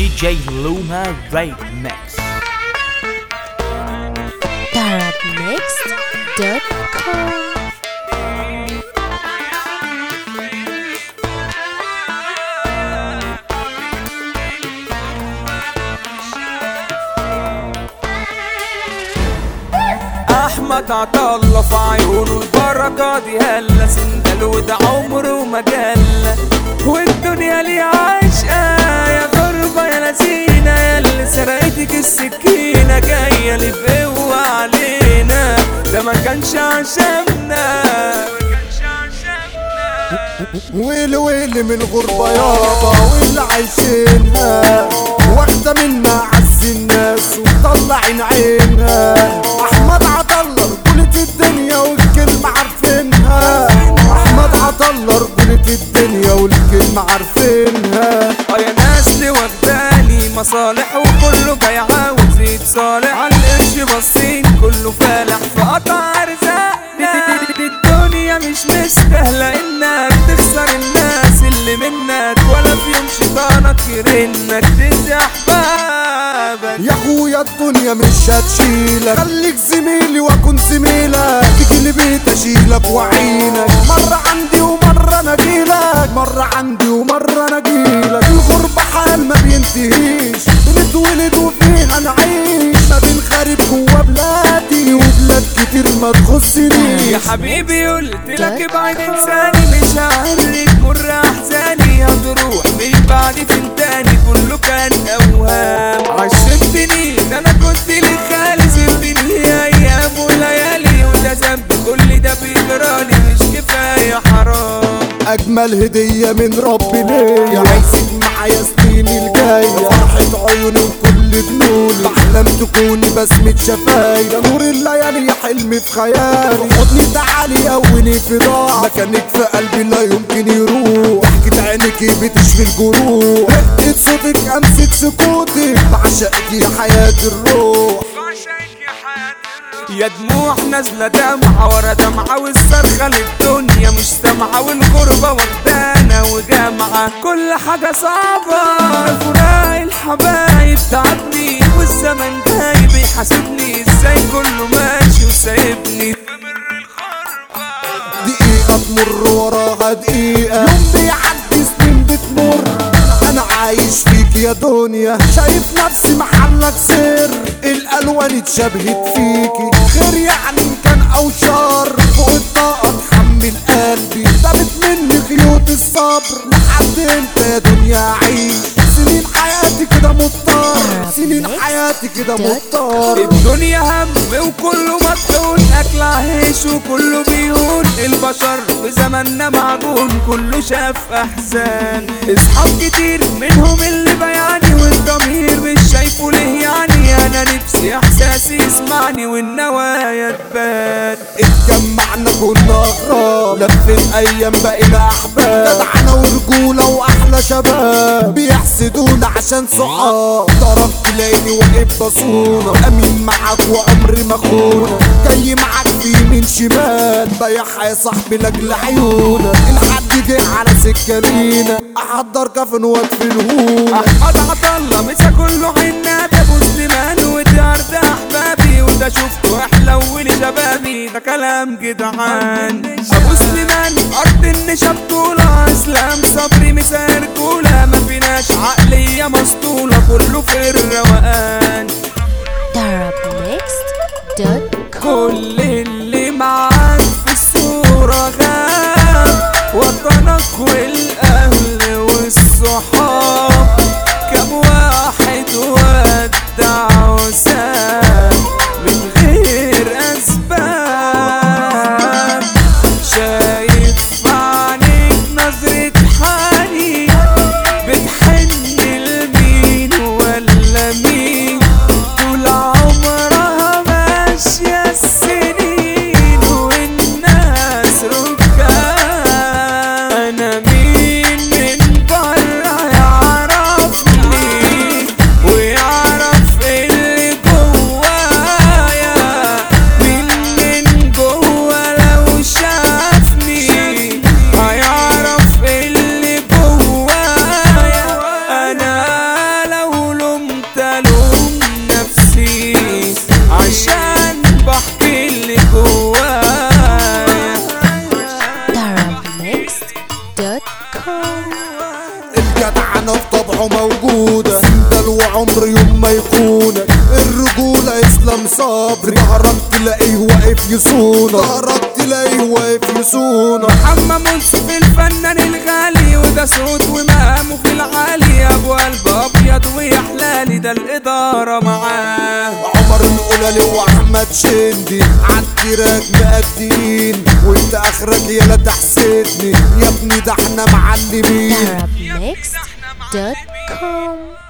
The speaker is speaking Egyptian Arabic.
DJ Luma Remix Darabmixed.com احمد عطله في عيونه البركه دي هلا سندل وده عمره ما جلى والدنيا ليه عشقة يا غربة يا لذينة يا اللي سرقتك السكينة جاية لي بقوة علينا ده ما كانش عشمنا ويلي ويلي من الغربة يابا واللي عايشينها واخدة منا عز الناس ومطلعين عينها أحمد عطلة رجولة الدنيا والكلمة عارفينها أحمد عطلة رجولة الدنيا والكلمة عارفينها اه يا ناس اللي واخداني مصالح وكله جاي عاوز يتصالح على القرش باصين كله فالح في قطع ارزاقنا دي الدنيا مش مستاهلة انك تخسر الناس اللي منك ولا في يوم شيطانك يرنك تنسى احبابك يا اخويا الدنيا مش هتشيلك خليك زميلي واكون زميلك تيجي لي بيت اشيلك واعينك مرة عندي ومرة انا اجيلك مرة عندي ومرة انا اجيلك الغربة حال ما بينتهيش بنتولد وفيها نعيش ما بنخرب جوا بلادي وبلاد كتير ما يا تخصنيش حبيبي قلت لك ابعد انساني مش هعرف مر احزاني هتروح من بعد فين تاني كله كان اوهام عشرتني ده انا كنت لي خالي سبتني ايام وليالي وده ذنب كل ده بيجرالي مش كفايه حرام اجمل هدية من ربي ليا عايزك معايا سنيني الجاية فرحة عيوني وكل جنوني بحلم تكوني بسمة شفايا نور الليالي حلمي في خيالي حضني تعالي قويني في ضاع مكانك في قلبي لا يمكن يروح ضحكة عينك بتشفي الجروح رقة صوتك امسك سكوتك بعشقك يا حياة الروح يا دموع نازلة دمعة ورا دمعة والصرخة للدنيا مش سامعة والغربة واخدانا وجامعة كل حاجة صعبة فراق الحبايب تعبني والزمن جاي بيحاسبني ازاي كله ماشي وسايبني دقيقة تمر وراها دقيقة يوم بيعدي سنين بتمر أنا عايش فيك يا دنيا شايف نفسي محلك سر الألوان اتشبهت فيكي خير يعني إن كان أو شر فوق الطاقة تحمل قلبي دابت مني خيوط الصبر لحد امتى يا دنيا أعيش سنين حياتي كده مضطر سنين حياتي كده مضطر الدنيا هم وكله مطحون اكل عيش وكله بيهون البشر في زماننا معجون كله شاف احزان اصحاب كتير منهم اللي بيعني والضمير مش شايفه ليه يعني انا نفسي احساسي يسمعني والنوايا تبان اتجمعنا كنا اغراب لفت ايام بقينا احباب جدعنا ورجوله واحلى شباب بيحسدونا عشان صحاب ضربت تلاقيني واقف بصونا امين معاك وامري مخونه جاي معاك في يمين شمال بايعها يا صاحبي لاجل عيونك الحد جه على سكه لينا احضر كفن وادفنهولك احمد عطله مسا كله عناد ابو سليمان وده ارض احبابي وده شفته احلى شبابي ده كلام جدعان ابو سليمان ارض النشا بطولة اسلام صبري مسا رجولة ما فيناش عقلية مسطولة كله في الروقان Darabmixed.com كل اللي معاك في الصورة غاب وطنك والأهل والصحاب كم واحد ودع وساب من غير أسباب شايف في عينيك نظرة حنين بتحن لمين الجدعنة بطبعه موجودة سندل وعمر يوم ما يخونك الرجولة اسلام صبري ظهرك تلاقيه واقف يصونك ظهرك تلاقيه واقف يصونك محمد منصف الفنان الغالي وده صوت ومقامه في العالي ابو قلب ابيض ويا حلالي ده الاداره معاه عمر القلالي واحمد شندي عالتراك مقدمين وانت اخرك يالا تحسدني يا ابني ده احنا معلمين arabmixed.com